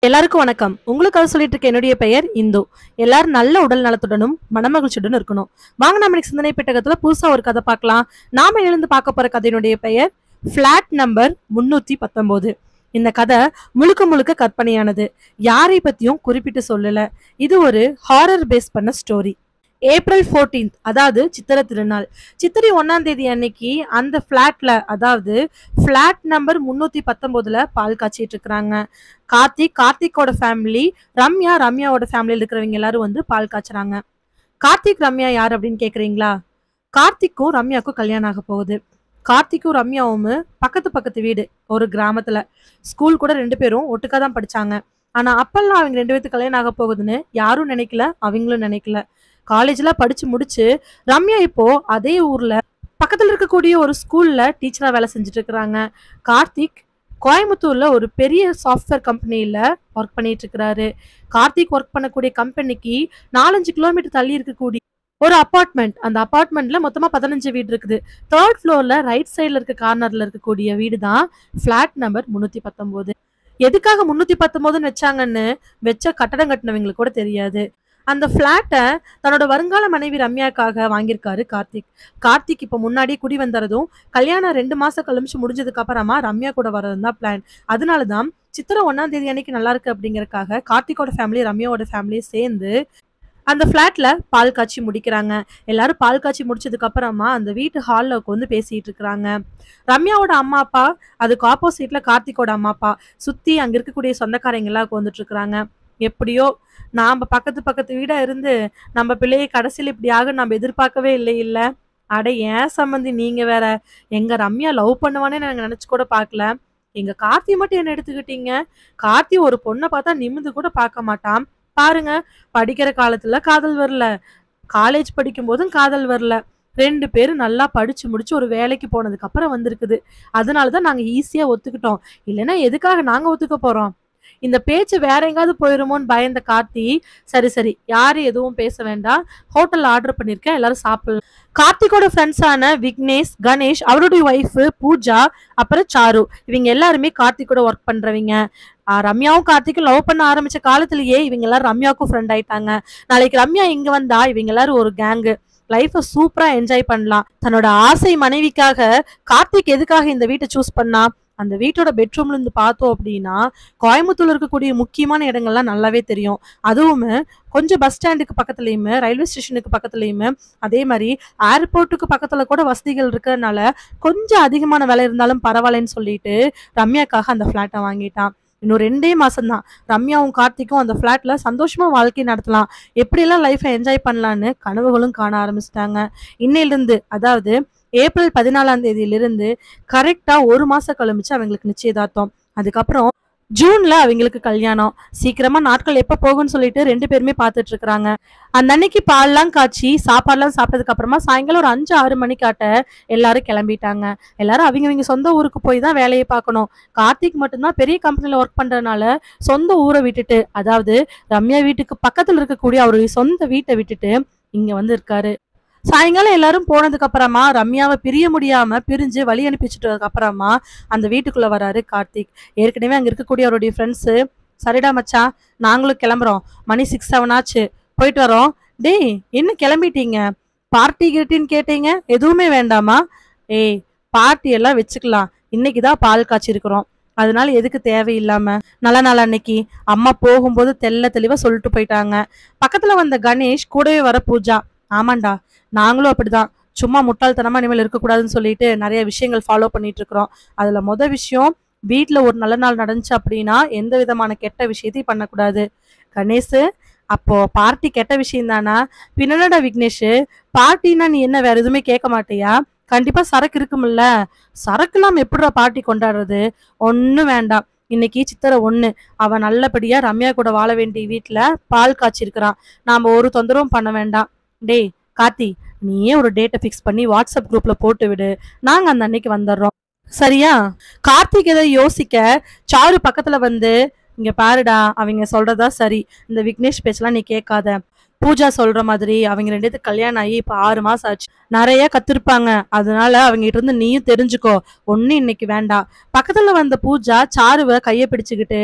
எல்லாருக்கும் வணக்கம் உங்களுக்காக சொல்லிட்டு இருக்க என்னுடைய பெயர் இந்து எல்லாரும் நல்ல உடல் நலத்துடனும் மனமகிழ்ச்சியுடன் இருக்கணும் வாங்க நம்ம இன்னைக்கு சிந்தனை பெட்டகத்துல புதுசா ஒரு கதை பார்க்கலாம் நாம எழுந்து பார்க்க போற கதையினுடைய பெயர் ஃபிளாட் நம்பர் முன்னூத்தி பத்தொன்பது இந்த கதை முழுக்க முழுக்க கற்பனையானது யாரை பத்தியும் குறிப்பிட்டு சொல்லல இது ஒரு ஹாரர் பேஸ் பண்ண ஸ்டோரி ஏப்ரல் 14th அதாவது சித்திரை திருநாள் சித்திரை ஒன்னாம் தேதி அன்னைக்கு அந்த ஃபிளாட்ல அதாவது ஃபிளாட் நம்பர் முன்னூத்தி பத்தொன்பதுல பால் காய்ச்சிட்டு இருக்கிறாங்க கார்த்திக் கார்த்திக்கோட ஃபேமிலி ரம்யா ரம்யாவோட ஃபேமிலியில் இருக்கிறவங்க எல்லாரும் வந்து பால் காய்ச்சறாங்க கார்த்திக் ரம்யா யார் அப்படின்னு கேக்குறீங்களா கார்த்திக்கும் ரம்யாவுக்கும் கல்யாணம் ஆக போகுது கார்த்திக்கும் ரம்யாவும் பக்கத்து பக்கத்து வீடு ஒரு கிராமத்துல ஸ்கூல் கூட ரெண்டு பேரும் ஒட்டுக்கா தான் படிச்சாங்க ஆனா அப்பெல்லாம் அவங்க ரெண்டு பேர்த்துக்கு கல்யாணம் ஆக போகுதுன்னு யாரும் நினைக்கல அவங்களும் நினைக்கல காலேஜ்ல படிச்சு முடிச்சு ரம்யா இப்போ அதே ஊர்ல பக்கத்துல இருக்கக்கூடிய ஒரு ஸ்கூல்ல டீச்சரா வேலை செஞ்சுட்டு இருக்கிறாங்க கார்த்திக் கோயம்புத்தூர்ல ஒரு பெரிய சாஃப்ட்வேர் கம்பெனியில ஒர்க் பண்ணிட்டு இருக்கிறாரு கார்த்திக் ஒர்க் பண்ணக்கூடிய கம்பெனிக்கு நாலஞ்சு கிலோமீட்டர் தள்ளி இருக்கக்கூடிய ஒரு அபார்ட்மெண்ட் அந்த அபார்ட்மெண்ட்ல மொத்தமா பதினஞ்சு வீடு இருக்குது தேர்ட் ஃப்ளோர்ல ரைட் சைடுல இருக்க கார்னர்ல இருக்கக்கூடிய வீடு தான் ஃபிளாட் நம்பர் முன்னூத்தி பத்தொன்பது எதுக்காக முன்னூத்தி பத்தொன்பதுன்னு வச்சாங்கன்னு வச்ச கட்டடம் கட்டினவங்களுக்கு கூட தெரியாது அந்த ஃபிளாட்டை தன்னோட வருங்கால மனைவி ரம்யாக்காக வாங்கியிருக்காரு கார்த்திக் கார்த்திக் இப்போ முன்னாடி குடி வந்தறதும் கல்யாணம் ரெண்டு மாசம் கழிச்சு முடிஞ்சதுக்கு அப்புறமா ரம்யா கூட வரதும் தான் பிளான் அதனால தான் சித்திரை ஒன்னாம் தேதி அன்னைக்கு நல்லா இருக்கு அப்படிங்கறக்காக கார்த்திகோட ஃபேமிலி ரம்யாவோட ஃபேமிலி சேர்ந்து அந்த ஃப்ளாட்ல பால் காய்ச்சி முடிக்கிறாங்க எல்லாரும் பால் காய்ச்சி முடிச்சதுக்கு அப்புறமா அந்த வீட்டு ஹால்ல உட்காந்து பேசிட்டு இருக்கிறாங்க ரம்யாவோட அம்மா அப்பா அதுக்கு ஆப்போசிட்ல கார்த்திகோட அம்மா அப்பா சுத்தி அங்க இருக்கக்கூடிய சொந்தக்காரங்க எல்லாம் உட்காந்துட்டு இருக்கிறாங்க எப்படியோ நாம பக்கத்து பக்கத்து வீடா இருந்து நம்ம பிள்ளையை கடைசியில் இப்படி ஆகும் நம்ம எதிர்பார்க்கவே இல்லை இல்ல அட ஏன் சம்மந்தி நீங்க வேற எங்க ரம்யா லவ் பண்ணுவானே நாங்க நினைச்சு கூட பார்க்கல எங்க கார்த்தி மட்டும் என்ன எடுத்துக்கிட்டீங்க கார்த்தி ஒரு பொண்ணை பார்த்தா நிமிந்து கூட பார்க்க மாட்டான் பாருங்க படிக்கிற காலத்துல காதல் வரல காலேஜ் படிக்கும் போதும் காதல் வரல ரெண்டு பேரும் நல்லா படிச்சு முடிச்சு ஒரு வேலைக்கு போனதுக்கு அப்புறம் வந்திருக்குது அதனாலதான் நாங்க ஈஸியா ஒத்துக்கிட்டோம் இல்லைன்னா எதுக்காக நாங்க ஒத்துக்க போறோம் இந்த பேச்சு வேற எங்காவது போயிருமோன்னு பயந்த கார்த்தி சரி சரி யாரும் எதுவும் பேச வேண்டாம் ஹோட்டல்ல ஆர்டர் பண்ணிருக்கேன் எல்லாரும் சாப்பிடலாம் கார்த்திகோட ஃப்ரெண்ட்ஸான விக்னேஷ் கணேஷ் அவருடைய ஒய்ஃப் பூஜா அப்புறம் சாரு இவங்க எல்லாருமே கார்த்திகோட ஒர்க் பண்றவங்க ஆஹ் ரம்யாவும் கார்த்திக்கும் லவ் பண்ண ஆரம்பிச்ச காலத்திலேயே இவங்க எல்லாரும் ரம்யாவுக்கும் ஃப்ரெண்ட் ஆயிட்டாங்க நாளைக்கு ரம்யா இங்க வந்தா இவங்க எல்லாரும் ஒரு கேங்கு லைஃப சூப்பரா என்ஜாய் பண்ணலாம் தன்னோட ஆசை மனைவிக்காக கார்த்திக் எதுக்காக இந்த வீட்டை சூஸ் பண்ணா அந்த வீட்டோட பெட்ரூம்ல இருந்து பார்த்தோம் அப்படின்னா கோயம்புத்தூர்ல இருக்கக்கூடிய முக்கியமான இடங்கள்லாம் நல்லாவே தெரியும் அதுவும் கொஞ்சம் பஸ் ஸ்டாண்டுக்கு பக்கத்துலயுமே ரயில்வே ஸ்டேஷனுக்கு பக்கத்துலயுமே அதே மாதிரி ஏர்போர்ட்டுக்கு பக்கத்துல கூட வசதிகள் இருக்கிறதுனால கொஞ்சம் அதிகமான விலை இருந்தாலும் பரவாயில்லன்னு சொல்லிட்டு ரம்யாக்காக அந்த ஃபிளாட்டை வாங்கிட்டான் இன்னும் ரெண்டே மாசம்தான் ரம்யாவும் கார்த்திக்கும் அந்த ஃபிளாட்ல சந்தோஷமா வாழ்க்கை நடத்தலாம் எப்படியெல்லாம் லைஃப்பை என்ஜாய் பண்ணலான்னு கனவுகளும் காண ஆரம்பிச்சிட்டாங்க இன்னையிலிருந்து அதாவது ஏப்ரல் பதினாலாம் தேதியிலிருந்து கரெக்டா ஒரு மாசம் கழிச்சு அவங்களுக்கு நிச்சயதார்த்தம் அதுக்கப்புறம் ஜூன்ல அவங்களுக்கு கல்யாணம் சீக்கிரமா நாட்கள் எப்ப போகும்னு சொல்லிட்டு ரெண்டு பேருமே பார்த்துட்டு இருக்கிறாங்க அந்த அன்னைக்கு பால்லாம் காய்ச்சி சாப்பாடுலாம் சாப்பிட்டதுக்கு அப்புறமா சாயங்காலம் ஒரு அஞ்சு ஆறு மணிக்காட்ட எல்லாரும் கிளம்பிட்டாங்க எல்லாரும் அவங்க அவங்க சொந்த ஊருக்கு போய் தான் வேலையை பார்க்கணும் கார்த்திக் மட்டும்தான் பெரிய கம்பெனில ஒர்க் பண்றதுனால சொந்த ஊரை விட்டுட்டு அதாவது ரம்யா வீட்டுக்கு பக்கத்துல இருக்கக்கூடிய அவருடைய சொந்த வீட்டை விட்டுட்டு இங்க வந்து இருக்காரு சாயங்காலம் எல்லாரும் போனதுக்கு அப்புறமா ரம்யாவை பிரிய முடியாம பிரிஞ்சு வழி அனுப்பி வச்சுட்டதுக்கு அப்புறமா அந்த வீட்டுக்குள்ள வராரு கார்த்திக் ஏற்கனவே அங்க இருக்கக்கூடிய அவருடைய ஃப்ரெண்ட்ஸு சரிடா மச்சான் நாங்களும் கிளம்புறோம் மணி சிக்ஸ் செவன் ஆச்சு போயிட்டு வரோம் டேய் என்ன கிளம்பிட்டீங்க பார்ட்டி கிட்டின்னு கேட்டீங்க எதுவுமே வேண்டாமா ஏய் பார்ட்டி எல்லாம் வச்சுக்கலாம் இன்னைக்கு தான் பால் காய்ச்சிருக்கிறோம் அதனால எதுக்கு தேவையில்லாம நல்ல நாள் அன்னைக்கு அம்மா போகும்போது தெல்ல தெளிவா சொல்லிட்டு போயிட்டாங்க பக்கத்துல வந்த கணேஷ் கூடவே வர பூஜா ஆமாண்டா நாங்களும் அப்படிதான் சும்மா முட்டாள்தனமா இனிமேல் இருக்கக்கூடாதுன்னு சொல்லிட்டு நிறைய விஷயங்கள் ஃபாலோ பண்ணிட்டு இருக்கிறோம் அதுல மொத விஷயம் வீட்ல ஒரு நல்ல நாள் நடந்துச்சு அப்படின்னா எந்த விதமான கெட்ட விஷயத்தையும் பண்ணக்கூடாது கணேஷ் அப்போ பார்ட்டி கெட்ட விஷயம் தானா பின்னடா விக்னேஷ் பார்ட்டினா நீ என்ன வேற எதுவுமே கேட்க மாட்டியா கண்டிப்பா சரக்கு இருக்கும்ல சரக்கு இல்லாம எப்படிடா பார்ட்டி கொண்டாடுறது ஒன்னும் வேண்டாம் இன்னைக்கு சித்திரை ஒண்ணு அவன் நல்லபடியா ரம்யா கூட வாழ வேண்டிய வீட்டுல பால் காய்ச்சிருக்கிறான் நாம ஒரு தொந்தரவும் பண்ண வேண்டாம் டேய் கார்த்தி நீயே ஒரு டேட்டை ஃபிக்ஸ் பண்ணி வாட்ஸ்அப் குரூப்ல போட்டு விடு நாங்க அந்த அன்னைக்கு வந்துடுறோம் சரியா கார்த்திக் எதை யோசிக்க சாரு பக்கத்துல வந்து இங்க பாருடா அவங்க சொல்றதா சரி இந்த விக்னேஷ் பேச்செல்லாம் நீ கேட்காத பூஜா சொல்ற மாதிரி அவங்க ரெண்டு பேத்துக்கு கல்யாணம் ஆகி இப்ப ஆறு மாசம் ஆச்சு நிறைய கத்திருப்பாங்க அதனால அவங்க கிட்ட இருந்து நீயும் தெரிஞ்சுக்கோ ஒண்ணு இன்னைக்கு வேண்டாம் பக்கத்துல வந்த பூஜா சாருவை கைய பிடிச்சுக்கிட்டு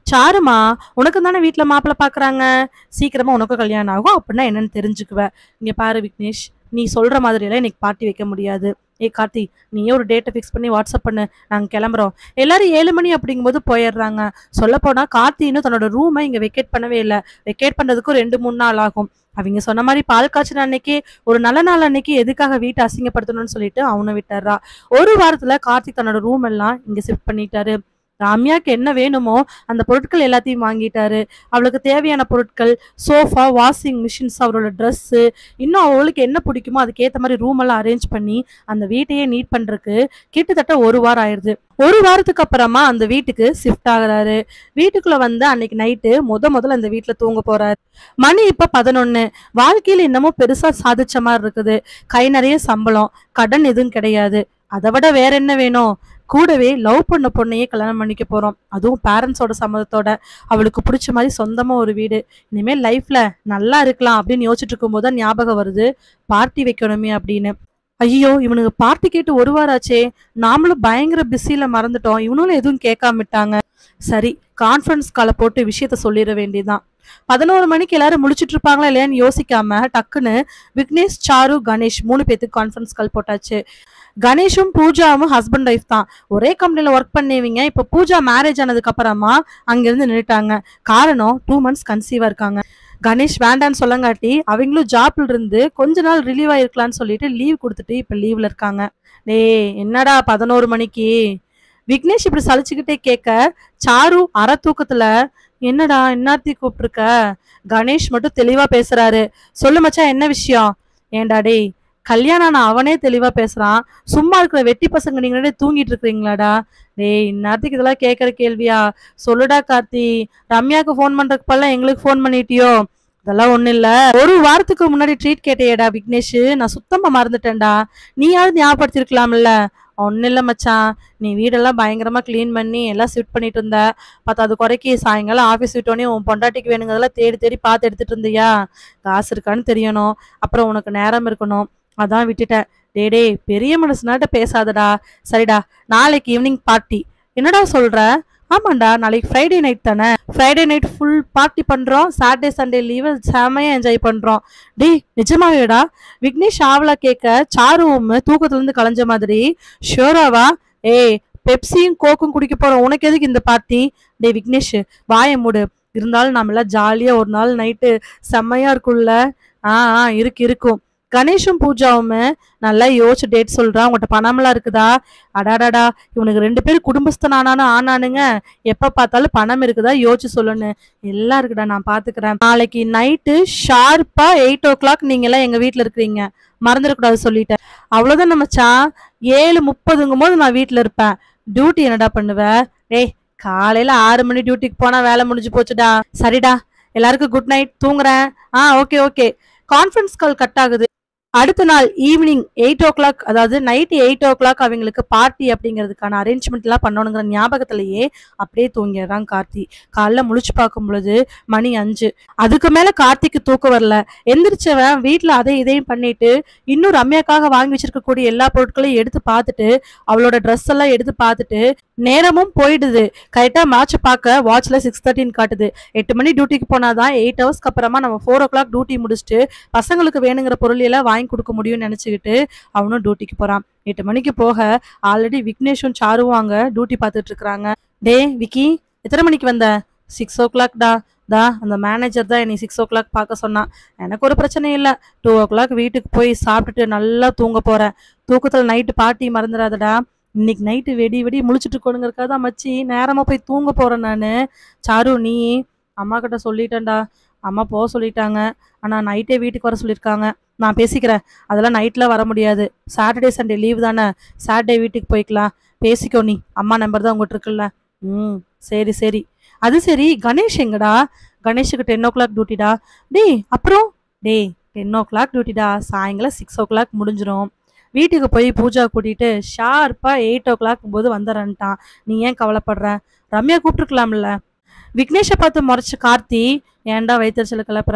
சாருமா உனக்கு தானே வீட்டில் மாப்பிள்ளை பார்க்குறாங்க சீக்கிரமா உனக்கு கல்யாணம் ஆகும் அப்படின்னா என்னன்னு தெரிஞ்சுக்குவ இங்க பாரு விக்னேஷ் நீ சொல்ற மாதிரியெல்லாம் இன்னைக்கு பார்ட்டி வைக்க முடியாது ஏ கார்த்தி நீயே ஒரு டேட்டை ஃபிக்ஸ் பண்ணி வாட்ஸ்அப் பண்ணு நாங்கள் கிளம்புறோம் எல்லாரும் ஏழு மணி அப்படிங்கும்போது போயிடுறாங்க சொல்லப்போனா கார்த்தி இன்னும் தன்னோட ரூமை இங்கே வெக்கேட் பண்ணவே இல்லை வெக்கேட் பண்ணுறதுக்கும் ரெண்டு மூணு நாள் ஆகும் அவங்க சொன்ன மாதிரி பால் காய்ச்சின அன்னைக்கு ஒரு நல்ல நாள் அன்னைக்கு எதுக்காக வீட்டை அசிங்கப்படுத்தணும்னு சொல்லிட்டு அவனை விட்டுறா ஒரு வாரத்துல கார்த்திக் தன்னோட ரூம் எல்லாம் இங்க ஷிஃப்ட் பண்ணிட்டாரு ரம்யாக்கு என்ன வேணுமோ அந்த பொருட்கள் எல்லாத்தையும் வாங்கிட்டாரு அவளுக்கு தேவையான பொருட்கள் சோஃபா வாஷிங் மிஷின்ஸ் அவரோட ட்ரெஸ்ஸு இன்னும் அவளுக்கு என்ன பிடிக்குமோ அதுக்கேற்ற மாதிரி ரூம் எல்லாம் அரேஞ்ச் பண்ணி அந்த வீட்டையே நீட் பண்றதுக்கு கிட்டத்தட்ட ஒரு வாரம் ஆயிடுது ஒரு வாரத்துக்கு அப்புறமா அந்த வீட்டுக்கு ஷிஃப்ட் ஆகுறாரு வீட்டுக்குள்ள வந்து அன்னைக்கு நைட்டு முத முதல்ல அந்த வீட்டுல தூங்க போறாரு மணி இப்ப பதினொன்னு வாழ்க்கையில இன்னமும் பெருசா சாதிச்ச மாதிரி இருக்குது கை நிறைய சம்பளம் கடன் எதுவும் கிடையாது அதை விட வேற என்ன வேணும் கூடவே லவ் பண்ண பொண்ணையே கல்யாணம் பண்ணிக்க போறோம் அதுவும் பேரண்ட்ஸோட சம்மதத்தோட அவளுக்கு பிடிச்ச மாதிரி சொந்தமா ஒரு வீடு இனிமேல் லைஃப்ல நல்லா இருக்கலாம் அப்படின்னு யோசிச்சுட்டு இருக்கும்போது தான் ஞாபகம் வருது பார்ட்டி வைக்கணுமே அப்படின்னு ஐயோ இவனுக்கு பார்ட்டி கேட்டு ஒரு வாரம் ஆச்சே நாமளும் பயங்கர பிஸியில மறந்துட்டோம் இவனும் எதுவும் கேட்காம விட்டாங்க சரி கான்ஃபரன்ஸ் காலை போட்டு விஷயத்த சொல்லிட வேண்டியதுதான் பதினோரு மணிக்கு எல்லாரும் முழிச்சிட்டு இருப்பாங்களா இல்லையான்னு யோசிக்காம டக்குன்னு விக்னேஷ் சாரு கணேஷ் மூணு பேத்துக்கு கான்ஃபரன்ஸ் கால் போட்டாச்சு கணேஷும் பூஜாவும் ஹஸ்பண்ட் ஒய்ஃப் தான் ஒரே கம்பெனில ஒர்க் பண்ணிவிங்க இப்போ பூஜா மேரேஜ் ஆனதுக்கு அப்புறமா அங்கிருந்து நின்றுட்டாங்க காரணம் டூ மந்த்ஸ் கன்சீவா இருக்காங்க கணேஷ் வேண்டான்னு சொல்லங்காட்டி அவங்களும் ஜாப்ல இருந்து கொஞ்ச நாள் ரிலீவ் ஆயிருக்கலாம்னு சொல்லிட்டு லீவ் கொடுத்துட்டு இப்ப லீவ்ல இருக்காங்க டேய் என்னடா பதினோரு மணிக்கு விக்னேஷ் இப்படி சலிச்சுக்கிட்டே கேட்க சாரு அரை தூக்கத்துல என்னடா இன்னார்த்தி கூப்பிட்டுருக்க கணேஷ் மட்டும் தெளிவா பேசுறாரு சொல்லு மச்சான் என்ன விஷயம் ஏன்டா டேய் கல்யாணம் ஆன அவனே தெளிவா பேசுறான் சும்மா இருக்கிற வெட்டி பசங்க நீங்களே தூங்கிட்டு இருக்கிறீங்களாடா டேய் இந்நேரத்துக்கு இதெல்லாம் கேட்கற கேள்வியா சொல்லுடா கார்த்தி ரம்யாக்கு ஃபோன் பண்றதுக்கு பதிலா எங்களுக்கு ஃபோன் பண்ணிட்டியோ அதெல்லாம் ஒண்ணும் இல்ல ஒரு வாரத்துக்கு முன்னாடி ட்ரீட் கேட்டேடா விக்னேஷ் நான் சுத்தமா மறந்துட்டேன்டா நீயாவது ஞாபகப்படுத்திருக்கலாம்ல ஒன்னும் இல்ல மச்சான் நீ வீடெல்லாம் பயங்கரமா க்ளீன் பண்ணி எல்லாம் ஷிஃப்ட் பண்ணிட்டு இருந்த பார்த்தா அது குறைக்கி சாயங்காலம் ஆஃபீஸ் விட்டோடனே உன் பொண்டாட்டிக்கு வேணுங்கிறதெல்லாம் தேடி தேடி பார்த்து எடுத்துட்டு இருந்தியா காசு இருக்கான்னு தெரியணும் அப்புறம் உனக்கு நேரம் இருக்கணும் அதான் விட்டுட்டேன் டேய் டேய் பெரிய மனுஷனாட்ட பேசாதடா சரிடா நாளைக்கு ஈவினிங் பார்ட்டி என்னடா சொல்ற ஆமாண்டா நாளைக்கு ஃப்ரைடே நைட் தானே ஃப்ரைடே நைட் ஃபுல் பார்ட்டி பண்றோம் சாட்டர்டே சண்டே லீவு செமையா என்ஜாய் பண்றோம் டேய் நிஜமாவேடா விக்னேஷ் ஆவலா கேட்க சாருவும் தூக்கத்துல இருந்து கலைஞ்ச மாதிரி ஷியோராவா ஏய் பெப்சியும் கோக்கும் குடிக்க போறோம் உனக்கு எதுக்கு இந்த பார்ட்டி டேய் விக்னேஷ் வாயை மூடு இருந்தாலும் நாம எல்லாம் ஜாலியா ஒரு நாள் நைட்டு செம்மையா இருக்கும்ல ஆ ஆ இருக்கு இருக்கும் கணேஷும் பூஜாவும் நல்லா யோசிச்சு டேட் சொல்றான் உங்கள்கிட்ட பணமெல்லாம் இருக்குதா அடாடாடா இவனுக்கு ரெண்டு பேரும் குடும்பஸ்தனானானு ஆனானுங்க எப்ப பார்த்தாலும் பணம் இருக்குதா யோசிச்சு சொல்லணும் எல்லாம் இருக்குடா நான் பாத்துக்கிறேன் நாளைக்கு நைட்டு ஷார்ப்பா எயிட் ஓ கிளாக் நீங்க எல்லாம் எங்க வீட்ல இருக்கிறீங்க மறந்துடக்கூடாது சொல்லிட்டேன் அவ்வளவுதான் நம்ம சா ஏழு முப்பதுங்கும் போது நான் வீட்ல இருப்பேன் டியூட்டி என்னடா பண்ணுவ டேய் காலையில ஆறு மணி டியூட்டிக்கு போனா வேலை முடிஞ்சு போச்சுடா சரிடா எல்லாருக்கும் குட் நைட் தூங்குறேன் ஆ okay okay conference call cut ஆகுது அடுத்த நாள் ஈவினிங் எயிட் ஓ கிளாக் அதாவது நைட் எயிட் ஓ கிளாக் அவங்களுக்கு பார்ட்டி அப்படிங்கிறதுக்கான அரேஞ்ச்மெண்ட் எல்லாம் பண்ணணுங்கிற ஞாபகத்திலேயே அப்படியே தூங்கிடுறான் கார்த்தி காலைல முழிச்சு பார்க்கும் பொழுது மணி அஞ்சு அதுக்கு மேல கார்த்திக்கு தூக்கம் வரல எந்திரிச்சவன் வீட்டுல அதை இதையும் பண்ணிட்டு இன்னும் ரம்யாக்காக வாங்கி வச்சிருக்கக்கூடிய எல்லா பொருட்களையும் எடுத்து பார்த்துட்டு அவளோட ட்ரெஸ் எல்லாம் எடுத்து பார்த்துட்டு நேரமும் போயிடுது கரெக்டா மேட்ச் பார்க்க வாட்ச்ல சிக்ஸ் தேர்ட்டின் காட்டுது எட்டு மணி டியூட்டிக்கு போனாதான் எயிட் ஹவர்ஸ்க்கு அப்புறமா நம்ம ஃபோர் ஓ கிளாக் டியூட்டி முடிச்சுட்டு பசங்களுக்கு வேணுங்கிற பொருள் எல்லாம் வாங்கி கொடுக்க முடியும்னு நினைச்சுக்கிட்டு அவனும் டியூட்டிக்கு போறான் எட்டு மணிக்கு போக ஆல்ரெடி விக்னேஷும் சாருவும் அங்க டியூட்டி பார்த்துட்டு இருக்காங்க டே விக்கி எத்தனை மணிக்கு வந்த சிக்ஸ் ஓ கிளாக் டா தா அந்த மேனேஜர் தான் என்னை சிக்ஸ் ஓ கிளாக் பார்க்க சொன்னான் எனக்கு ஒரு பிரச்சனையும் இல்லை டூ ஓ கிளாக் வீட்டுக்கு போய் சாப்பிட்டுட்டு நல்லா தூங்க போறேன் தூக்கத்தில் நைட்டு பார்ட்டி மறந்துடாதடா இன்னைக்கு நைட்டு வெடி வெடி முழிச்சிட்டு இருக்கணுங்கிறக்காக தான் மச்சி நேரமா போய் தூங்க போறேன் நான் சாரு நீ அம்மா கிட்ட சொல்லிட்டேன்டா அம்மா போக சொல்லிட்டாங்க ஆனா நைட்டே வீட்டுக்கு வர சொல்லியிருக்காங்க நான் பேசிக்கிறேன் அதெல்லாம் நைட்ல வர முடியாது சாட்டர்டே சண்டே லீவ் தானே சாட்டர்டே வீட்டுக்கு போய்க்கலாம் பேசிக்கோ நீ அம்மா நம்பர் தான் உங்ககிட்ட இருக்குல்ல ம் சரி சரி அது சரி கணேஷ் எங்கடா கணேஷுக்கு டென் ஓ கிளாக் டியூட்டிடா டேய் அப்புறம் டேய் டென் ஓ கிளாக் டியூட்டிடா சாயங்காலம் சிக்ஸ் ஓ கிளாக் முடிஞ்சிரும் வீட்டுக்கு போய் பூஜா கூட்டிட்டு ஷார்ப்பா எயிட் ஓ கிளாக் போது வந்துடுறேன்ட்டான் நீ ஏன் கவலைப்படுற ரம்யா கூப்பிட்டுருக்கலாம்ல விக்னேஷை பார்த்து முறைச்ச கார்த்தி ஏன்டா வயிற்றுச்சல கிளப்புற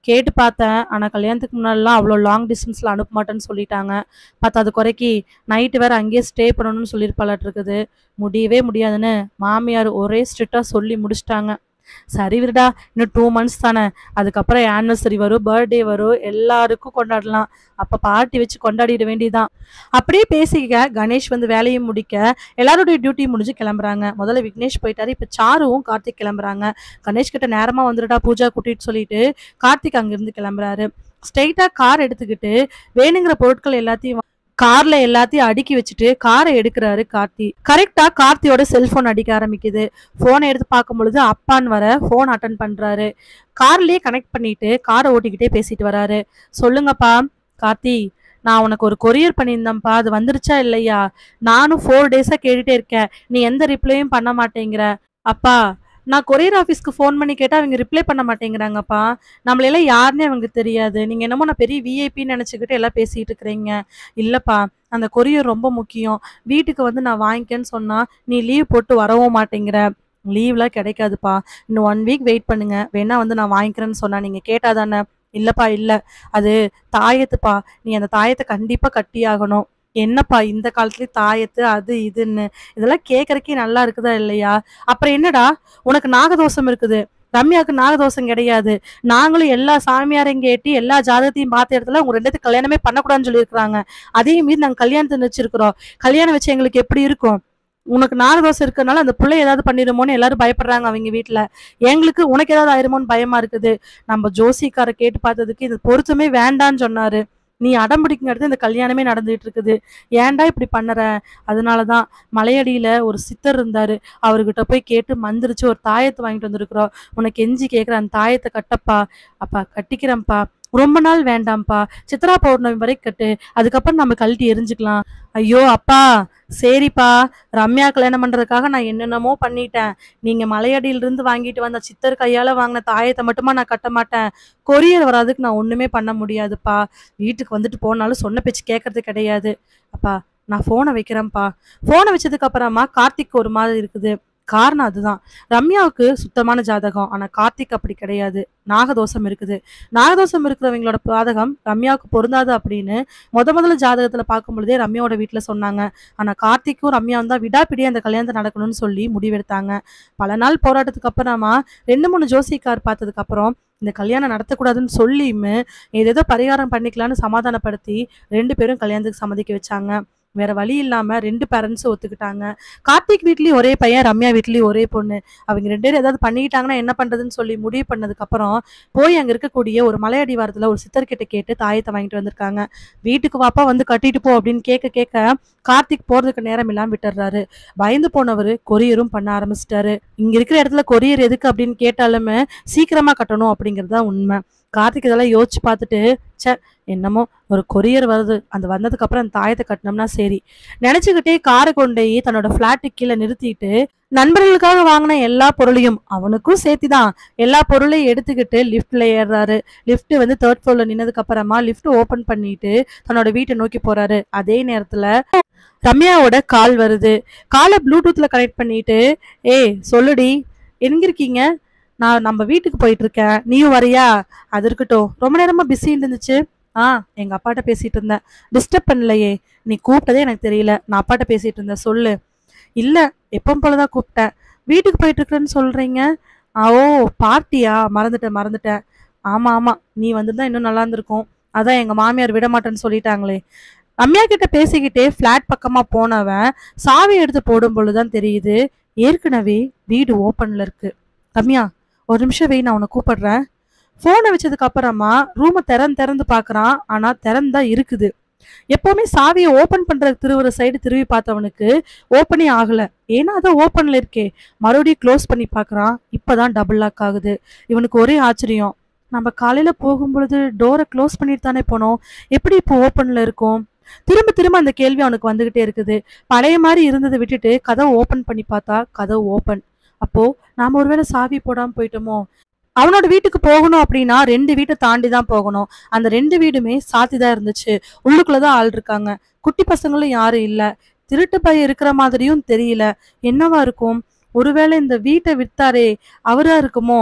கேட்டு பார்த்தேன் ஆனா கல்யாணத்துக்கு முன்னாடிலாம் அவ்வளோ லாங் டிஸ்டன்ஸ்ல அனுப்ப மாட்டேன்னு சொல்லிட்டாங்க பார்த்தா அது குறைக்கி நைட்டு வேற அங்கேயே ஸ்டே பண்ணணும்னு சொல்லியிருப்பாளாட்டு இருக்குது முடியவே முடியாதுன்னு மாமியார் ஒரே ஸ்ட்ரிக்டா சொல்லி முடிச்சிட்டாங்க சரி விடுடா இன்னும் டூ மந்த்ஸ் தானே அதுக்கப்புறம் ஆனிவர்சரி வரும் பர்த்டே வரும் எல்லாருக்கும் கொண்டாடலாம் அப்ப பார்ட்டி வச்சு கொண்டாடிட வேண்டியதுதான் அப்படியே பேசிக்க கணேஷ் வந்து வேலையை முடிக்க எல்லாருடைய டியூட்டி முடிஞ்சு கிளம்புறாங்க முதல்ல விக்னேஷ் போயிட்டாரு இப்ப சாருவும் கார்த்திக் கிளம்புறாங்க கணேஷ் கிட்ட நேரமா வந்துடுடா பூஜா கூட்டிட்டு சொல்லிட்டு கார்த்திக் அங்கிருந்து கிளம்புறாரு ஸ்ட்ரெயிட்டா கார் எடுத்துக்கிட்டு வேணுங்கிற பொருட்கள் எல்லாத்தையும் வா- கார்ல எல்லாத்தையும் அடுக்கி வச்சுட்டு காரை எடுக்கிறாரு கார்த்தி கரெக்டா கார்த்தியோட செல்போன் அடிக்க ஆரம்பிக்குது போனை எடுத்து பார்க்கும் பொழுது அப்பான்னு வர போன் அட்டன் பண்றாரு கார்லயே கனெக்ட் பண்ணிட்டு காரை ஓட்டிக்கிட்டே பேசிட்டு வராரு சொல்லுங்கப்பா கார்த்தி நான் உனக்கு ஒரு கொரியர் பண்ணியிருந்தேன்ப்பா அது வந்துருச்சா இல்லையா நானும் ஃபோர் டேஸா கேட்டுட்டே இருக்கேன் நீ எந்த ரிப்ளையும் பண்ண மாட்டேங்கிற அப்பா நான் கொரியர் ஆஃபீஸ்க்கு ஃபோன் பண்ணி கேட்டால் அவங்க ரிப்ளை பண்ண மாட்டேங்கிறாங்கப்பா நம்மளெல்லாம் யாருன்னே அவங்க தெரியாது நீங்கள் என்னமோ நான் பெரிய விஐபின்னு நினச்சிக்கிட்டு எல்லாம் பேசிகிட்டு இருக்கிறீங்க இல்லைப்பா அந்த கொரியர் ரொம்ப முக்கியம் வீட்டுக்கு வந்து நான் வாங்கிக்கேன்னு சொன்னால் நீ லீவ் போட்டு வரவும் மாட்டேங்கிற லீவ்லாம் கிடைக்காதுப்பா இன்னும் ஒன் வீக் வெயிட் பண்ணுங்க வேணா வந்து நான் வாங்கிக்கிறேன்னு சொன்னா நீங்க கேட்டாதானே இல்லப்பா இல்ல அது தாயத்துப்பா நீ அந்த தாயத்தை கண்டிப்பா கட்டியாகணும் என்னப்பா இந்த காலத்துலயே தாயத்து அது இதுன்னு இதெல்லாம் கேட்கறக்கே நல்லா இருக்குதா இல்லையா அப்புறம் என்னடா உனக்கு நாகதோஷம் இருக்குது ரம்யாவுக்கு நாகதோஷம் கிடையாது நாங்களும் எல்லா சாமியாரையும் கேட்டு எல்லா ஜாதகத்தையும் பார்த்த இடத்துல உங்க ரெண்டுத்துக்கு கல்யாணமே பண்ணக்கூடாதுன்னு சொல்லியிருக்கிறாங்க அதே மீறி நாங்க கல்யாணத்தை வச்சிருக்கிறோம் கல்யாணம் வச்சு எங்களுக்கு எப்படி இருக்கும் உனக்கு நாகதோஷம் இருக்கறனால அந்த பிள்ளை ஏதாவது பண்ணிடுமோன்னு எல்லாரும் பயப்படுறாங்க அவங்க வீட்ல எங்களுக்கு உனக்கு ஏதாவது ஆயிருமோன்னு பயமா இருக்குது நம்ம ஜோசிக்கார கேட்டு பார்த்ததுக்கு இது பொருத்தமே வேண்டான்னு சொன்னாரு நீ அடம் பிடிக்கும் இந்த கல்யாணமே நடந்துட்டு இருக்குது ஏன்டா இப்படி பண்ணுற அதனாலதான் மலையடியில ஒரு சித்தர் இருந்தாரு அவர்கிட்ட போய் கேட்டு மந்திரிச்சு ஒரு தாயத்தை வாங்கிட்டு வந்திருக்கிறோம் உனக்கு எஞ்சி கேட்குற அந்த தாயத்தை கட்டப்பா அப்பா கட்டிக்கிறேன்ப்பா ரொம்ப நாள் வேண்டாம்ப்பா சித்ரா பௌர்ணமி வரைக்கும் கட்டு அதுக்கப்புறம் நம்ம கழட்டி எரிஞ்சுக்கலாம் ஐயோ அப்பா சரிப்பா ரம்யா கல்யாணம் பண்றதுக்காக நான் என்னென்னமோ பண்ணிட்டேன் நீங்க மலையடியிலிருந்து வாங்கிட்டு வந்த சித்தர் கையால வாங்கின தாயத்தை மட்டுமா நான் கட்ட மாட்டேன் கொரியர் வராதுக்கு நான் ஒண்ணுமே பண்ண முடியாதுப்பா வீட்டுக்கு வந்துட்டு போனாலும் சொன்ன பேச்சு கேட்கறது கிடையாது அப்பா நான் ஃபோனை வைக்கிறேன்ப்பா ஃபோனை வச்சதுக்கு அப்புறமா கார்த்திக் ஒரு மாதிரி இருக்குது காரணம் அதுதான் ரம்யாவுக்கு சுத்தமான ஜாதகம் ஆனா கார்த்திக் அப்படி கிடையாது நாகதோஷம் இருக்குது நாகதோஷம் இருக்கிறவங்களோட ஜாதகம் ரம்யாவுக்கு பொருந்தாது அப்படின்னு முத முதல்ல ஜாதகத்துல பார்க்கும் பொழுதே ரம்யாவோட வீட்டுல சொன்னாங்க ஆனா கார்த்திக்கும் ரம்யாவும் தான் விடாப்பிடியே அந்த கல்யாணத்தை நடக்கணும்னு சொல்லி முடிவெடுத்தாங்க பல நாள் போராட்டத்துக்கு அப்புறமா ரெண்டு மூணு ஜோசிக்கார் பார்த்ததுக்கு அப்புறம் இந்த கல்யாணம் நடத்தக்கூடாதுன்னு சொல்லியுமே ஏதேதோ பரிகாரம் பண்ணிக்கலாம்னு சமாதானப்படுத்தி ரெண்டு பேரும் கல்யாணத்துக்கு சம்மதிக்க வச்சாங்க வேற வழி இல்லாம ரெண்டு பேரண்ட்ஸும் ஒத்துக்கிட்டாங்க கார்த்திக் வீட்லயும் ஒரே பையன் ரம்யா வீட்லயும் ஒரே பொண்ணு அவங்க ரெண்டு பேரும் ஏதாவது பண்ணிக்கிட்டாங்கன்னா என்ன பண்றதுன்னு சொல்லி முடிவு பண்ணதுக்கு அப்புறம் போய் அங்க இருக்கக்கூடிய ஒரு மலையடிவாரத்துல ஒரு சித்தர்கிட்ட கேட்டு தாயத்தை வாங்கிட்டு வந்திருக்காங்க வீட்டுக்கு வாப்பா வந்து கட்டிட்டு போ அப்படின்னு கேட்க கேட்க கார்த்திக் போறதுக்கு நேரம் இல்லாம விட்டுறாரு பயந்து போனவர் கொரியரும் பண்ண ஆரம்பிச்சிட்டாரு இங்க இருக்கிற இடத்துல கொரியர் எதுக்கு அப்படின்னு கேட்டாலுமே சீக்கிரமா கட்டணும் அப்படிங்கிறது தான் உண்மை கார்த்திக் இதெல்லாம் யோசிச்சு பார்த்துட்டு ச்சே என்னமோ ஒரு கொரியர் வருது அந்த வந்ததுக்கு அப்புறம் அந்த தாயத்தை கட்டினோம்னா சரி நினைச்சுக்கிட்டே காரை கொண்டு போய் தன்னோட பிளாட்டுக்கு கீழே நிறுத்திட்டு நண்பர்களுக்காக வாங்கின எல்லா பொருளையும் அவனுக்கும் சேர்த்து தான் எல்லா பொருளையும் எடுத்துக்கிட்டு லிஃப்ட்ல ஏறுறாரு லிஃப்ட் வந்து தேர்ட் ஃப்ளோர்ல நின்னதுக்கு அப்புறமா லிஃப்ட் ஓபன் பண்ணிட்டு தன்னோட வீட்டை நோக்கி போறாரு அதே நேரத்துல ரம்யாவோட கால் வருது காலை ப்ளூடூத்ல கனெக்ட் பண்ணிட்டு ஏய் சொல்லுடி எங்க இருக்கீங்க நான் நம்ம வீட்டுக்கு போயிட்டு இருக்கேன் நீயும் வரியா அது இருக்கட்டும் ரொம்ப நேரமா பிஸி இருந்துச்சு ஆ எங்க அப்பாட்ட பேசிட்டு இருந்தேன் டிஸ்டர்ப் பண்ணலையே நீ கூப்பிட்டதே எனக்கு தெரியல நான் அப்பாட்ட பேசிட்டு இருந்தேன் சொல்லு இல்ல எப்பவும் போலதான் கூப்பிட்டேன் வீட்டுக்கு போயிட்டு இருக்கேன்னு சொல்றீங்க ஆ, ஓ பார்ட்டியா மறந்துட்டேன் மறந்துட்டேன் ஆமா ஆமா நீ வந்திருந்தா இன்னும் நல்லா இருந்திருக்கும் அதான் எங்க மாமியார் விட மாட்டேன்னு சொல்லிட்டாங்களே ரம்யா கிட்ட பேசிக்கிட்டே ஃப்ளாட் பக்கமா போனவன் சாவி எடுத்து போடும் பொழுதுதான் தெரியுது ஏற்கனவே வீடு ஓப்பன்ல இருக்கு ரம்யா ஒரு நிமிஷம் வெய் நான் உன்னை கூப்பிடுறேன் ஃபோனை வச்சதுக்கு அப்புறமா ரூமை திறந்து திறந்து பார்க்கறான் ஆனா திறந்தா இருக்குது எப்பவுமே சாவியை ஓபன் பண்ற திருவுற சைடு திரும்பி பார்த்தவனுக்கு ஓப்பனே ஆகல ஏன்னா அதான் ஓப்பன்ல இருக்கே மறுபடியும் க்ளோஸ் பண்ணி பார்க்கறான் இப்பதான் டபுள் லாக் ஆகுது இவனுக்கு ஒரே ஆச்சரியம் நம்ம காலையில போகும்பொழுது டோரை க்ளோஸ் பண்ணிட்டு தானே போனோம் எப்படி இப்போ ஓப்பன்ல இருக்கும் திரும்ப திரும்ப அந்த கேள்வி அவனுக்கு வந்துகிட்டே இருக்குது பழைய மாதிரி இருந்ததை விட்டுட்டு கதவை ஓபன் பண்ணி பார்த்தா கதவு ஓபன் அப்போ நாம ஒருவேளை சாவி போடாம போயிட்டோமோ அவனோட வீட்டுக்கு போகணும் அப்படின்னா ரெண்டு வீட்டை தாண்டி தான் போகணும் அந்த ரெண்டு வீடுமே சாத்தி தான் இருந்துச்சு உள்ளுக்குள்ளதான் ஆள் இருக்காங்க குட்டி பசங்களும் யாரும் இல்ல திருட்டு பையன் இருக்கிற மாதிரியும் தெரியல என்னவா இருக்கும் ஒருவேளை இந்த வீட்டை வித்தாரே அவரா இருக்குமோ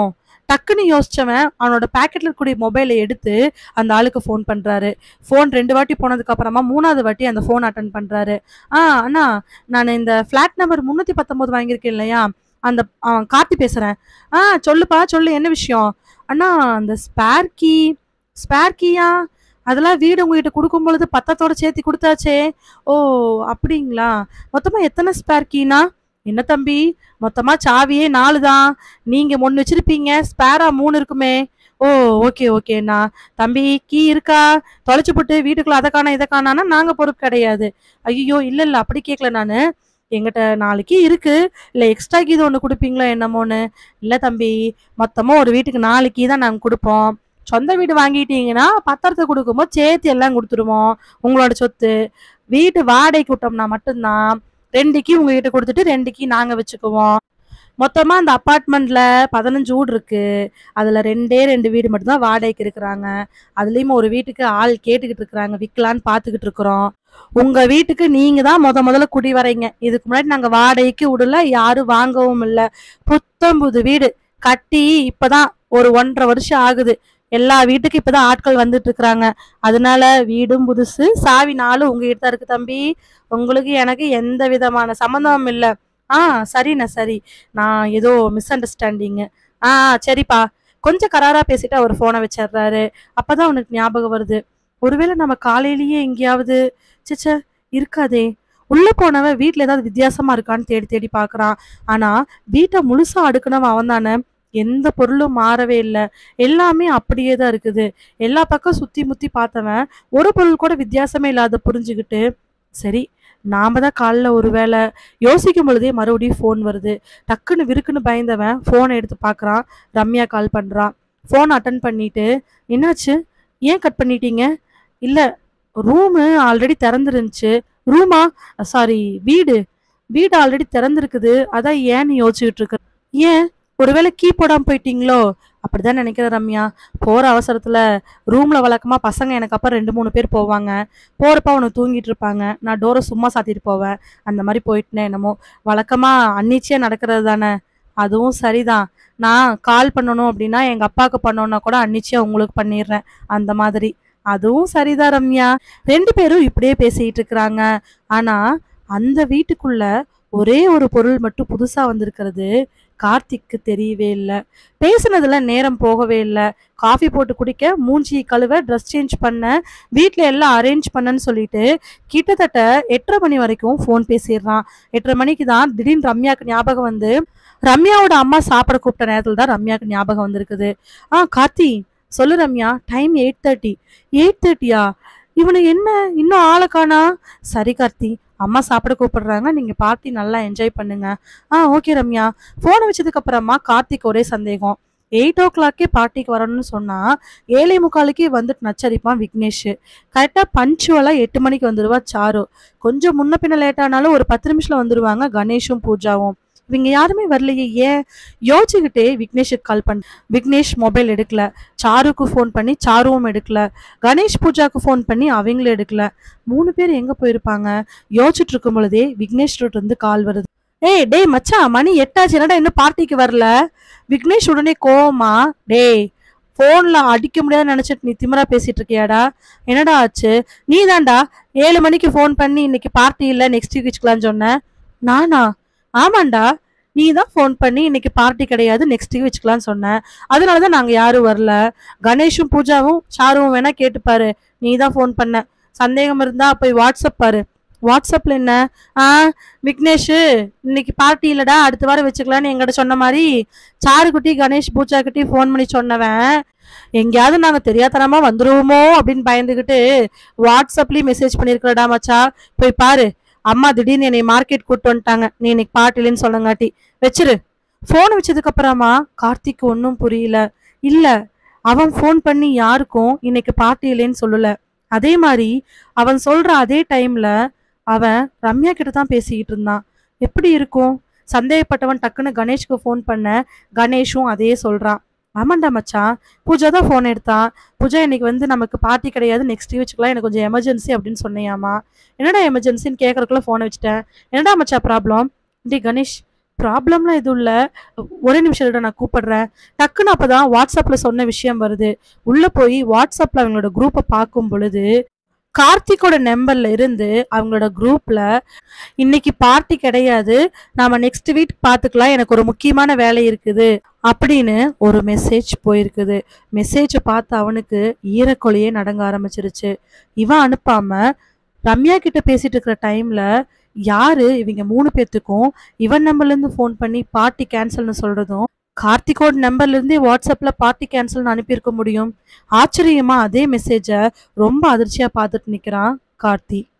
டக்குன்னு யோசிச்சவன் அவனோட பேக்கெட்ல இருக்கக்கூடிய மொபைலை எடுத்து அந்த ஆளுக்கு ஃபோன் பண்றாரு ஃபோன் ரெண்டு வாட்டி போனதுக்கு அப்புறமா மூணாவது வாட்டி அந்த ஃபோன் அட்டன் பண்றாரு ஆ அண்ணா நான் இந்த ஃபிளாட் நம்பர் முன்னூத்தி பத்தொன்பது வாங்கியிருக்கேன் இல்லையா அந்த அவன் கார்த்தி பேசுறேன் ஆ சொல்லுப்பா சொல்லு என்ன விஷயம் அண்ணா அந்த ஸ்பேர் கீ ஸ்பேர் கீயா அதெல்லாம் வீடு உங்ககிட்ட கொடுக்கும் பொழுது பத்தத்தோட சேர்த்து கொடுத்தாச்சே ஓ அப்படிங்களா மொத்தமா எத்தனை ஸ்பேர் கீனா என்ன தம்பி மொத்தமா சாவியே நாலு தான் நீங்க ஒன்னு வச்சிருப்பீங்க ஸ்பேரா மூணு இருக்குமே ஓ ஓகே ஓகேண்ணா தம்பி கீ இருக்கா தொலைச்சு போட்டு வீட்டுக்குள்ள அதை காணா இதை காணானா நாங்க பொறுப்பு கிடையாது ஐயோ இல்ல இல்ல அப்படி கேட்கல நானு எங்கிட்ட நாலு கீ இருக்கு இல்ல எக்ஸ்ட்ரா கீ ஒன்று கொடுப்பீங்களோ என்னமோன்னு இல்ல தம்பி மொத்தமா ஒரு வீட்டுக்கு நாலு கீ தான் நாங்க கொடுப்போம் சொந்த வீடு வாங்கிட்டீங்கன்னா பத்திரத்தை கொடுக்கும்போது சேர்த்து எல்லாம் கொடுத்துருவோம் உங்களோட சொத்து வீட்டு வாடகைக்கு விட்டோம்னா மட்டும்தான் ரெண்டு கீ உங்ககிட்ட கொடுத்துட்டு ரெண்டு கீ நாங்க வச்சுக்குவோம் மொத்தமா அந்த அப்பார்ட்மெண்ட்ல பதினஞ்சு வீடு இருக்கு அதுல ரெண்டே ரெண்டு வீடு மட்டும்தான் வாடகைக்கு இருக்கிறாங்க அதுலயும் ஒரு வீட்டுக்கு ஆள் கேட்டுக்கிட்டு இருக்கிறாங்க விற்கலான்னு பாத்துக்கிட்டு இருக்கிறோம் உங்க வீட்டுக்கு நீங்க தான் முத முதல்ல குடி வரீங்க இதுக்கு முன்னாடி நாங்க வாடகைக்கு விடல யாரும் வாங்கவும் இல்ல புத்தம் புது வீடு கட்டி இப்பதான் ஒரு ஒன்றரை வருஷம் ஆகுது எல்லா வீட்டுக்கும் இப்பதான் ஆட்கள் வந்துட்டு இருக்கிறாங்க அதனால வீடும் புதுசு சாவி நாளும் உங்ககிட்ட தான் இருக்கு தம்பி உங்களுக்கு எனக்கு எந்த விதமான சம்மந்தமும் இல்ல ஆ சரிண்ணா சரி நான் ஏதோ மிஸ் அண்டர்ஸ்டாண்டிங்கு ஆ சரிப்பா கொஞ்சம் கராரா பேசிட்டு அவர் ஃபோனை வச்சிடுறாரு அப்பதான் அவனுக்கு ஞாபகம் வருது ஒருவேளை நம்ம காலையிலேயே எங்கேயாவது சிச்ச இருக்காதே உள்ள போனவன் வீட்ல ஏதாவது வித்தியாசமா இருக்கான்னு தேடி தேடி பார்க்கறான் ஆனா வீட்டை முழுசா அடுக்கணும் அவன் தானே எந்த பொருளும் மாறவே இல்லை எல்லாமே அப்படியே தான் இருக்குது எல்லா பக்கம் சுத்தி முத்தி பார்த்தவன் ஒரு பொருள் கூட வித்தியாசமே இல்லாத புரிஞ்சுக்கிட்டு சரி நாம தான் காலைல ஒரு வேளை யோசிக்கும் பொழுதே மறுபடியும் ஃபோன் வருது டக்குன்னு விருக்குன்னு பயந்தவன் ஃபோனை எடுத்து பார்க்கறான் ரம்யா கால் பண்றான் ஃபோன் அட்டன் பண்ணிட்டு என்னாச்சு ஏன் கட் பண்ணிட்டீங்க இல்ல ரூமு ஆல்ரெடி திறந்துருந்துச்சு ரூமா சாரி வீடு வீடு ஆல்ரெடி திறந்திருக்குது அதான் ஏன்னு யோசிச்சுட்டு இருக்கு ஏன் ஒருவேளை கீ போடாம போயிட்டீங்களோ அப்படிதான் நினைக்கிறேன் ரம்யா போற அவசரத்துல ரூம்ல வழக்கமா பசங்க எனக்கு அப்புறம் ரெண்டு மூணு பேர் போவாங்க போறப்ப அவனு தூங்கிட்டு இருப்பாங்க நான் டோரை சும்மா சாத்திட்டு போவேன் அந்த மாதிரி போயிட்டுனே என்னமோ வழக்கமா அன்னிச்சையா நடக்கிறது தானே அதுவும் சரிதான் நான் கால் பண்ணணும் அப்படின்னா எங்க அப்பாவுக்கு பண்ணணும்னா கூட அன்னிச்சையா உங்களுக்கு பண்ணிடுறேன் அந்த மாதிரி அதுவும் சரிதான் ரம்யா ரெண்டு பேரும் இப்படியே பேசிட்டு இருக்கிறாங்க ஆனா அந்த வீட்டுக்குள்ள ஒரே ஒரு பொருள் மட்டும் புதுசா வந்திருக்கிறது கார்த்திக்கு தெரியவே இல்லை பேசுனதுல நேரம் போகவே இல்லை காஃபி போட்டு குடிக்க மூஞ்சி கழுவ ட்ரெஸ் சேஞ்ச் பண்ண வீட்டில் எல்லாம் அரேஞ்ச் பண்ணன்னு சொல்லிட்டு கிட்டத்தட்ட எட்டரை மணி வரைக்கும் ஃபோன் பேசிடுறான் எட்டரை மணிக்கு தான் திடீர்னு ரம்யாக்கு ஞாபகம் வந்து ரம்யாவோட அம்மா சாப்பிட கூப்பிட்ட நேரத்தில் தான் ரம்யாக்கு ஞாபகம் வந்திருக்குது ஆ கார்த்தி சொல்லு Ramya time eight thirty eight தேர்ட்டியா இவனு என்ன இன்னும் ஆளை காணா சரி கார்த்தி அம்மா சாப்பிட கூப்பிடுறாங்க நீங்க பார்ட்டி நல்லா என்ஜாய் பண்ணுங்க ஆ ஓகே ரம்யா போனை வச்சதுக்கு அப்புறமா கார்த்திக் ஒரே சந்தேகம் எயிட் ஓ கிளாக்கே பார்ட்டிக்கு வரணும்னு சொன்னா ஏழை முக்காலுக்கே வந்துட்டு நச்சரிப்பான் விக்னேஷ் கரெக்டா பஞ்சுவலா எட்டு மணிக்கு வந்துருவா சாரு கொஞ்சம் முன்ன பின்ன லேட் ஆனாலும் ஒரு பத்து நிமிஷத்துல வந்துருவாங்க கணேஷும் பூஜாவும் இவங்க யாருமே வரலையே ஏன் யோசிச்சுக்கிட்டே விக்னேஷுக்கு கால் பண்ண விக்னேஷ் மொபைல் எடுக்கல சாருக்கு ஃபோன் பண்ணி சாருவும் எடுக்கல கணேஷ் பூஜாக்கு ஃபோன் பண்ணி அவங்களும் எடுக்கல மூணு பேர் எங்க போயிருப்பாங்க யோசிச்சுட்டு இருக்கும் பொழுதே விக்னேஷ் route இருந்து கால் வருது ஏய் டேய் மச்சான் மணி எட்டாச்சு என்னடா இன்னும் பார்ட்டிக்கு வரல விக்னேஷ் உடனே கோவமா டேய் ஃபோன்ல அடிக்க முடியாதுன்னு நினைச்சிட்டு நீ திமிரா பேசிட்டு இருக்கியாடா என்னடா ஆச்சு நீ தான்டா ஏழு மணிக்கு ஃபோன் பண்ணி இன்னைக்கு பார்ட்டி இல்ல நெக்ஸ்ட் வீக் வச்சுக்கலாம்னு சொன்ன நானா ஆமாண்டா நீ தான் ஃபோன் பண்ணி இன்னைக்கு பார்ட்டி கிடையாது நெக்ஸ்ட் வீக் வச்சுக்கலாம்னு சொன்னேன் அதனால தான் நாங்கள் யாரும் வரல கணேஷும் பூஜாவும் சாருவும் வேணா கேட்டுப்பாரு நீ தான் ஃபோன் பண்ண சந்தேகம் இருந்தா போய் வாட்ஸ்அப் பாரு வாட்ஸ்அப்ல என்ன ஆ விக்னேஷ் இன்னைக்கு பார்ட்டி இல்லடா அடுத்த வாரம் வச்சுக்கலாம்னு எங்கிட்ட சொன்ன மாதிரி சாருக்குட்டி கணேஷ் பூஜா கிட்டி ஃபோன் பண்ணி சொன்னவன் எங்கேயாவது நாங்க தெரியாதனமா வந்துருவோமோ அப்படின்னு பயந்துகிட்டு வாட்ஸ்அப்லயும் மெசேஜ் பண்ணிருக்கிறடா மச்சா போய் பாரு அம்மா திடீர்னு என்னை மார்க்கெட் கூட்டு வந்துட்டாங்க நீ இன்னைக்கு பார்ட்டிலன்னு சொல்லங்காட்டி வச்சிரு ஃபோன் வச்சதுக்கு அப்புறமா கார்த்திக் ஒன்றும் புரியல இல்ல அவன் ஃபோன் பண்ணி யாருக்கும் இன்னைக்கு பார்ட்டி இல்லைன்னு சொல்லல அதே மாதிரி அவன் சொல்ற அதே டைம்ல அவன் ரம்யா கிட்ட தான் பேசிக்கிட்டு இருந்தான் எப்படி இருக்கும் சந்தேகப்பட்டவன் டக்குன்னு கணேஷ்க்கு ஃபோன் பண்ண கணேஷும் அதே சொல்றான் ஆமாண்டா மச்சான் பூஜா தான் ஃபோன் எடுத்தான் பூஜா இன்னைக்கு வந்து நமக்கு பார்ட்டி கிடையாது நெக்ஸ்ட் வச்சுக்கலாம் எனக்கு கொஞ்சம் எமர்ஜென்சி அப்படின்னு சொன்னியாமா என்னடா எமர்ஜென்சின்னு கேட்கறதுக்குள்ள ஃபோனை வச்சுட்டேன் என்னடா மச்சா ப்ராப்ளம் டே கணேஷ் ப்ராப்ளம்லாம் எதுவும் இல்லை ஒரே நிமிஷம் இருடா நான் கூப்பிடுறேன் டக்குன்னு அப்பதான் வாட்ஸ்அப்ல சொன்ன விஷயம் வருது உள்ள போய் வாட்ஸ்அப்ல அவங்களோட குரூப்பை பார்க்கும் பொழுது கார்த்திக்கோட நம்பர்ல இருந்து அவங்களோட குரூப்ல இன்னைக்கு பார்ட்டி கிடையாது நாம நெக்ஸ்ட் வீக் பார்த்துக்கலாம் எனக்கு ஒரு முக்கியமான வேலை இருக்குது அப்படின்னு ஒரு மெசேஜ் போயிருக்குது மெசேஜை பார்த்து அவனுக்கு ஈரக்கொலையே நடங்க ஆரம்பிச்சிருச்சு இவன் அனுப்பாம ரம்யா கிட்ட பேசிட்டு இருக்கிற டைம்ல யாரு இவங்க மூணு பேர்த்துக்கும் இவன் நம்பர்ல இருந்து ஃபோன் பண்ணி பார்ட்டி கேன்சல்னு சொல்றதும் கார்த்திகோட நம்பர்ல இருந்தே வாட்ஸ்அப்ல பார்ட்டி கேன்சல்னு அனுப்பியிருக்க முடியும் ஆச்சரியமா அதே மெசேஜை ரொம்ப அதிர்ச்சியா பார்த்துட்டு நிக்கிறான் கார்த்தி